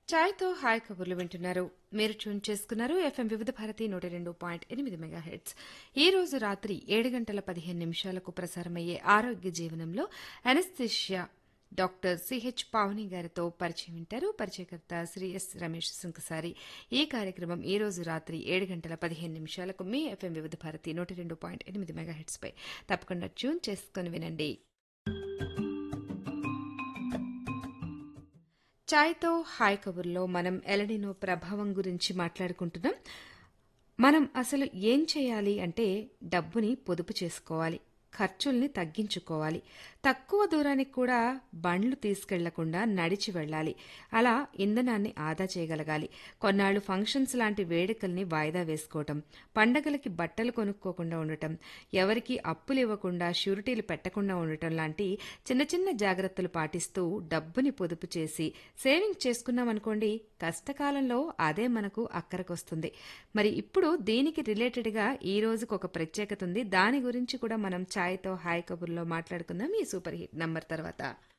ఛాయ్తో hi కబుర్లు వింటున్నారు మీరు ట్యూన్ చేసుకున్నారు ఎఫ్ఎం వివిధ భారతి నూట రెండు పాయింట్ ఎనిమిది మెగా హెడ్స్ ఈ రోజు రాత్రి ఏడు గంటల పదిహేను నిమిషాలకు ప్రసారమయ్యే ఆరోగ్య జీవనంలో అనస్థిషియా డాక్టర్ సిహెచ్ పావని గారితో పరిచయం వింటారు పరిచయకర్త శ్రీ ఎస్ రమేష్ సుంకసారి ఈ కార్యక్రమం ఈ రోజు రాత్రి ఏడు గంటల పదిహేను నిమిషాలకు మీ ఎఫ్ఎం వివిధ భారతి నూట రెండు పాయింట్ ఎనిమిది మెగా హెడ్స్ పై తప్పకుండా ట్యూన్ చేసుకుని వినండి ఛాయ్తో హాయ్ కబుర్లో మనం ఎలడినో ప్రభావం గురించి మాట్లాడుకుంటున్నాం మనం అసలు ఏం చేయాలి అంటే డబ్బుని పొదుపు చేసుకోవాలి ఖర్చుల్ని తగ్గించుకోవాలి తక్కువ దూరానికి కూడా బండ్లు తీసుకెళ్లకుండా నడిచి వెళ్ళాలి అలా ఇంధనాన్ని ఆదా చేయగలగాలి కొన్నాళ్లు ఫంక్షన్స్ లాంటి వేడుకల్ని వాయిదా వేసుకోవటం పండగలకి బట్టలు కొనుక్కోకుండా ఉండటం ఎవరికి అప్పులు ఇవ్వకుండా షూరిటీలు పెట్టకుండా ఉండటం లాంటి చిన్న చిన్న జాగ్రత్తలు పాటిస్తూ డబ్బుని పొదుపు చేసి సేవింగ్ చేసుకున్నామనుకోండి కష్టకాలంలో అదే మనకు అక్కరకొస్తుంది మరి ఇప్పుడు దీనికి రిలేటెడ్గా ఈ రోజుకు ఒక ప్రత్యేకత ఉంది దాని గురించి కూడా మనం ఛాయ్తో హాయ్ కబుర్లో మాట్లాడుకుందాం ఈ సూపర్ హిట్ నంబర్ తర్వాత